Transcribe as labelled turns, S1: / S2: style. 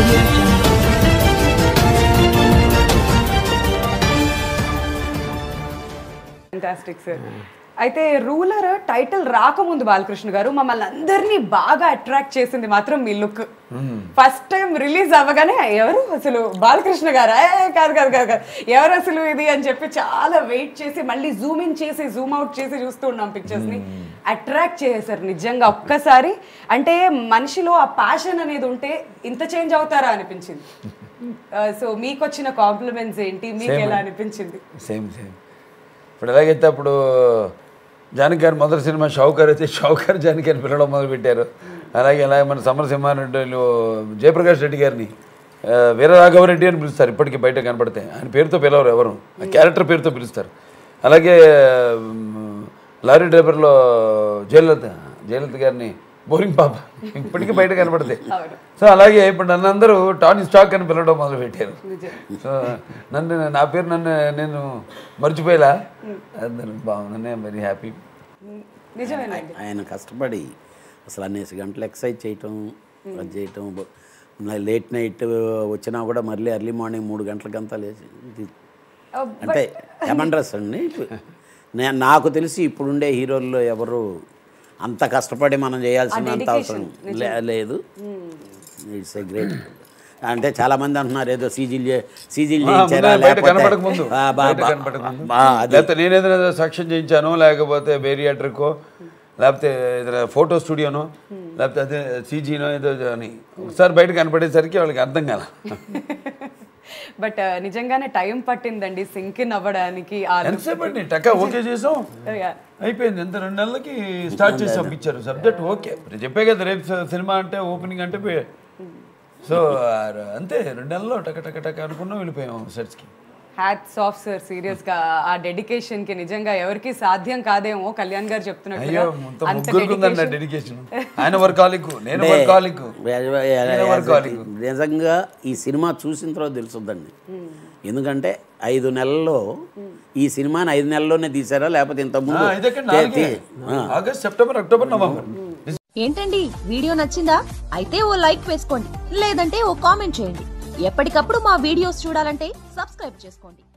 S1: audio jungle.
S2: Fantastic sir అయితే ruler title రాకముందు బాలకృష్ణ గారు మమ్మల్ని అందరినీ బాగా అట్రాక్ట్ చేసింది మాత్రం మీ లుక్ ఫస్ట్ టైం రిలీజ్ అవ్వగానే ఎవరు అసలు బాలకృష్ణ గారు ఏ కాదు కాదు కాదు కాదు ఎవరు అసలు ఇది అని చెప్పి చాలా వెయిట్ చేసి మళ్ళీ జూమ్ ఇన్ చేసి జూమ్ అవుట్ చేసి చూస్తూ ఉన్నాం పిక్చర్స్ ని అట్రాక్ట్ చేశారు నిజంగా ఒక్కసారి అంటే మనిషిలో ఆ ప్యాషన్ అనేది ఉంటే ఇంత చేంజ్ అవుతారా అనిపించింది సో మీకు వచ్చిన కాంప్లిమెంట్స్ ఏంటి మీకు ఎలా అనిపించింది
S3: సేమ్ సేమ్ ఇప్పుడు ఎలాగైతే అప్పుడు జానకి గారి మొదటి సినిమా షౌకర్ అయితే షౌకర్ జానకి అని పిలవడం మొదలుపెట్టారు అలాగే అలాగే మన సమరసింహారెడ్డిలు జయప్రకాష్ రెడ్డి గారిని ఆ, వీరరాఘవరెడ్డి అని పిలుస్తారు ఇప్పటికీ బయట కనపడితే ఆయన పేరుతో పిలవరు ఎవరు ఆ క్యారెక్టర్ పేరుతో పిలుస్తారు అలాగే మ్, లారీ డ్రైవర్లో జయలలిత జయలలిత గారిని బోరింగ్ పాప ఇప్పటికీ బయట కనపడతాయి సో అలాగే ఇప్పుడు నన్ను అందరూ టానీ స్టాక్ అని పిలవడం మొదలు పెట్టారు సో నన్ను నా పేరు నన్ను నేను మర్చిపోయేలా అందరూ బాగుంది వెరీ హ్యాపీ
S2: నిజమేనండి
S4: ఆయన కష్టపడి అసలు అనేసి గంటలు ఎక్సర్సైజ్ చేయటం అది చేయటం బ- నా- లేట్ నైట్ వచ్చినా కూడా మళ్ళీ ఎర్లీ మార్నింగ్ మూడు గంటలకంతా లేచి ఇది- అంటే ఎమండ్రస్ అండి నేను నాకు తెలిసి ఇప్పుడుండే హీరోల్లో ఎవరు అంత కష్టపడి మనం చేయాల్సినంత అవసరం లే- లేదు ఇట్స్ ఎ గ్రేట్ అంటే చాలా మంది అంటున్నారు ఏదో సీజీలు చే- సీజీలు చేయించారా
S3: బయట
S4: లేకపోతే-
S3: కనపడక ముందు
S4: ఆ, బా-
S3: బయట
S4: బా-
S3: కనపడక ముందు
S4: బా- అది
S3: లేకపోతే నేను ఏదైనా సాక్ష్యం చేయించాను లేకపోతే బేరియాట్రికో లేకపోతే ఏదైనా ఫోటో స్టూడియోనో లేకపోతే అదే సీజీనో ఏదో అని ఒకసారి బయట కనపడేసరికి వాళ్ళకి అర్థం కాల
S2: బట్ నిజంగానే టైం పట్టిందండి సింక్ ఇన్ అవ్వడానికి ఆ
S3: ఎంతసేపు అండి టక్క ఓకే చేసాం
S2: Yeah.
S3: అయిపోయింది ఎంత రెండు నెలలకి స్టార్ట్ చేసి పంపించారు సబ్జెక్ట్ ఓకే ఇప్పుడు చెప్పే కదా రేపు స- సినిమా అంటే ఓపెనింగ్ అంటే పోయి- సో ఆ- అంతే రెండు నెలల్లో టక టక టక అనుకున్నాం వెళ్ళిపోయాం సెట్స్కి
S2: హ్యాట్స్ ఆఫ్ సార్ సీరియస్ గా ఆ డెడికేషన్ కి నిజంగా ఎవరికి సాధ్యం కాదేమో కళ్యాణ్ గారు చెప్తున్నట్టుగా
S3: అయ్యో మొత్తం
S2: అంత
S3: ముగ్గురికి ఉందండి
S2: dedication.
S3: డెడికేషన్ ఆయన వర్కాలిక్ నేను వర్కాలిక్ నేను వర్కాలిక్
S4: నిజంగా ఈ సినిమా చూసిన తర్వాత తెలుసుద్దండి ఎందుకంటే ఐదు నెలల్లో ఈ సినిమాని ఐదు నెలల్లోనే తీసారా లేకపోతే ఇంత ముందు
S3: ఇదక్కడ నాలుగే ఆగస్ట్ సెప్టెంబర్ అక్టోబర్ నవంబర్
S5: ఏంటండి వీడియో నచ్చిందా అయితే ఓ లైక్ వేసుకోండి లేదంటే ఓ కామెంట్ చేయండి ఎప్పటికప్పుడు మా వీడియోస్ చూడాలంటే సబ్స్క్రైబ్ చేసుకోండి